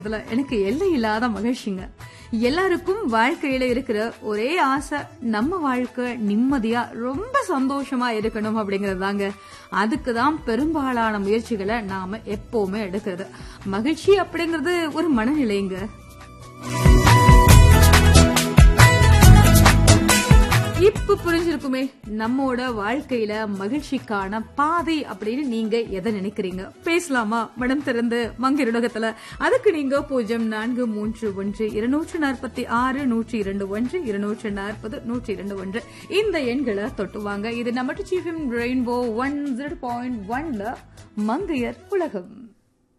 அதுல எனக்கு எல்லை இல்லாத மகிழ்ச்சிங்க எல்லாருக்கும் வாழ்க்கையில இருக்கிற ஒரே ஆசை நம்ம வாழ்க்கை நிம்மதியா ரொம்ப சந்தோஷமா இருக்கணும் அப்படிங்கறது தாங்க அதுக்கு தான் பெரும்பாலான முயற்சிகளை நாம எப்பவுமே எடுக்கிறது மகிழ்ச்சி அப்படிங்கறது ஒரு மனநிலைங்க இப்ப புரிஞ்சிருக்குமே நம்மோட வாழ்க்கையில மகிழ்ச்சிக்கான பாதை அப்படின்னு நீங்க எதை நினைக்கிறீங்க பேசலாமா மனம் திறந்து மங்கிருடகத்துல அதுக்கு நீங்க பூஜ்ஜியம் நான்கு மூன்று ஒன்று இருநூற்று நாற்பத்தி ஆறு நூற்றி இரண்டு ஒன்று இருநூற்று நாற்பது நூற்றி இரண்டு ஒன்று இந்த எண்களை தொட்டுவாங்க இது நம்ம chief rainbow one zero point ஒன்ல மங்கையர் உலகம்